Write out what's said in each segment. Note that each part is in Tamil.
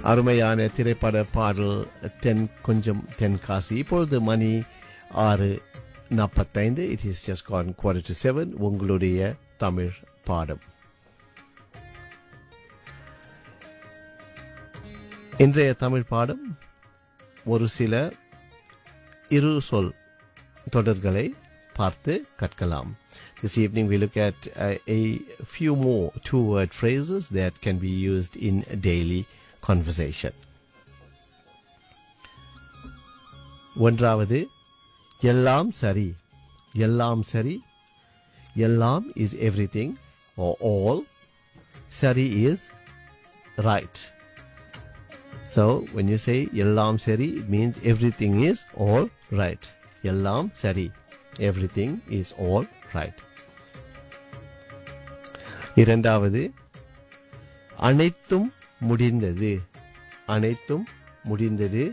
அருமையான திரைப்பட பாடல் தென் கொஞ்சம் தென்காசி இப்பொழுது மணி ஆறு நாற்பத்தைந்து it is just gone quarter to seven உங்களுடைய தமிழ் பாடம் இன்றைய தமிழ் பாடம் ஒரு சில இரு சொல் தொடர்களை பார்த்து கற்கலாம் This evening we look at uh, a few more two-word phrases that can be used in daily conversation. ஒன்றாவது எல்லாம் சரி எல்லாம் சரி எல்லாம் is everything or all சரி is right so when you say எல்லாம் சரி it means everything is all right எல்லாம் சரி everything is all right இரண்டாவது அனைத்தும் முடிந்தது அனைத்தும் முடிந்தது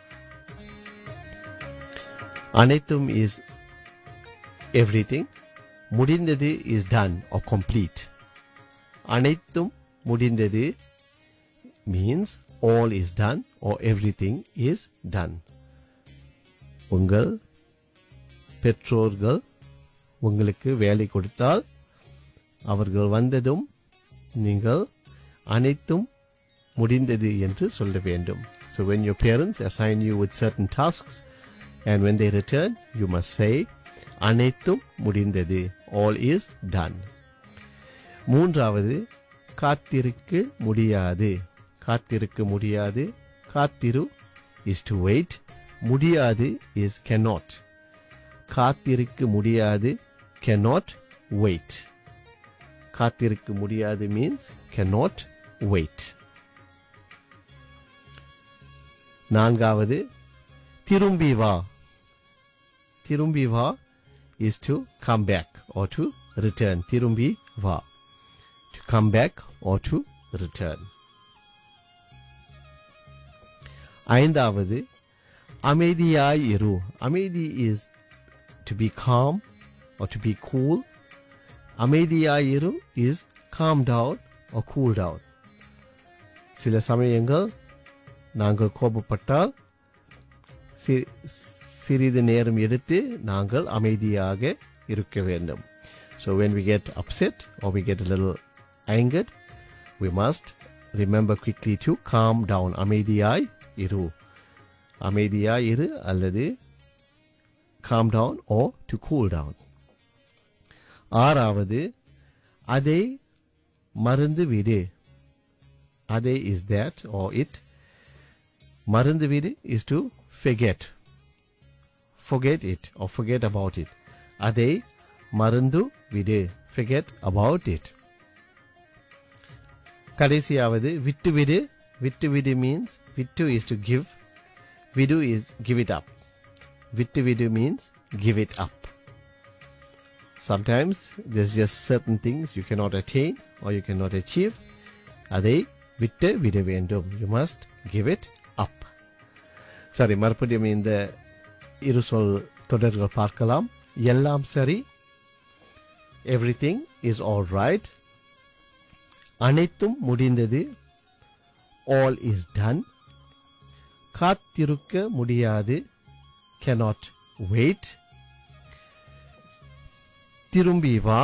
அனைத்தும் இஸ் எவ்ரிதிங் முடிந்தது இஸ் டன் or complete அனைத்தும் முடிந்தது means all is done or everything is done உங்கள் பெற்றோர்கள் உங்களுக்கு வேலை கொடுத்தால் அவர்கள் வந்ததும் நீங்கள் அனைத்தும் முடிந்தது என்று சொல்ல வேண்டும் so when your parents assign you with certain tasks and when they return you must say அனைத்தும் முடிந்தது all is done மூன்றாவது காத்திருக்க முடியாது காத்திருக்க முடியாது காத்திரு is to wait முடியாது is cannot காத்திருக்க முடியாது cannot wait காத்திருக்க முடியாது means cannot wait நான்காவது திரும்பி வா திரும்பி வா is to come back or to return திரும்பி வா to come back or to return ஐந்தாவது அமைதியாய் இரு அமைதி is to be calm or to be cool அமைதியாய் இரு is calm down or cool down சில சமயங்கள் நாங்கள் கோபப்பட்டால் சி- சிறிது நேரம் எடுத்து நாங்கள் அமைதியாக இருக்க வேண்டும் so when we get upset or we get a little angered we must remember quickly to calm down அமைதியாய் இரு அமைதியாய் இரு அல்லது calm down or to cool down ஆறாவது அதை மறந்து விடு அதை is that or it மறந்து விடு is to forget forget it or forget about it அதை மறந்து விடு forget about it கடைசியாவது விட்டு விடு விட்டு விடு means விட்டு is to give விடு is give it up விட்டு விடு means give it up sometimes there's just certain things you cannot attain or you cannot achieve அதை விட்டு விட வேண்டும் you must give it up சரி மறுபடியும் இந்த இரு சொல் தொடர்கள் பார்க்கலாம் எல்லாம் சரி எவ்ரிதிங் இஸ் ஆல் ரைட் அனைத்தும் முடிந்தது ஆல் இஸ் டன் காத்திருக்க முடியாது cannot wait திரும்பி வா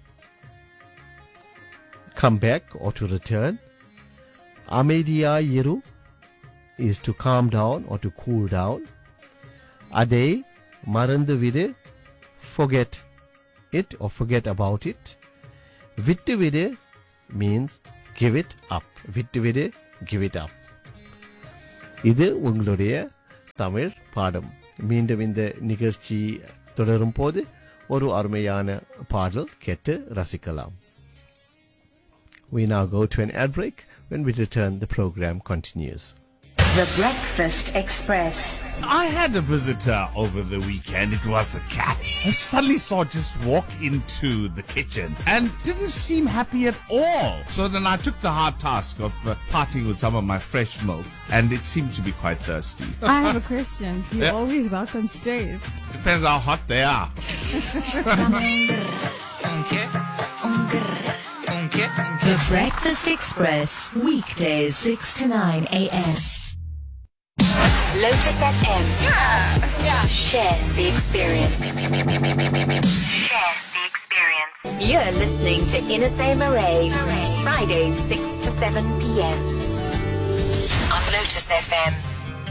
come back or to return அமைதியாயிரு is to calm down or to cool down அதை மறந்துவிடு forget it or forget about it விட்டுவிடு means give it up விட்டுவிடு give it up இது உங்களுடைய தமிழ் பாடம் மீண்டும் இந்த நிகழ்ச்சி தொடரும் போது ஒரு அருமையான பாடல் கேட்டு ரசிக்கலாம் We now go to an ad break. When we return, the program continues. The Breakfast Express. I had a visitor over the weekend. It was a cat. I suddenly saw it just walk into the kitchen and didn't seem happy at all. So then I took the hard task of uh, parting with some of my fresh milk, and it seemed to be quite thirsty. I have a question. Do you Yeah. always welcome strays? Depends how hot they are. Un qué? Un grr, un you. Thank you. The Breakfast Express. Weekdays 6 to 9 a.m. Lotus FM. Yeah. Yeah. Share the experience. Share the experience. You're listening to Inner Say Marae. Fridays 6 to 7 p.m. On Lotus FM.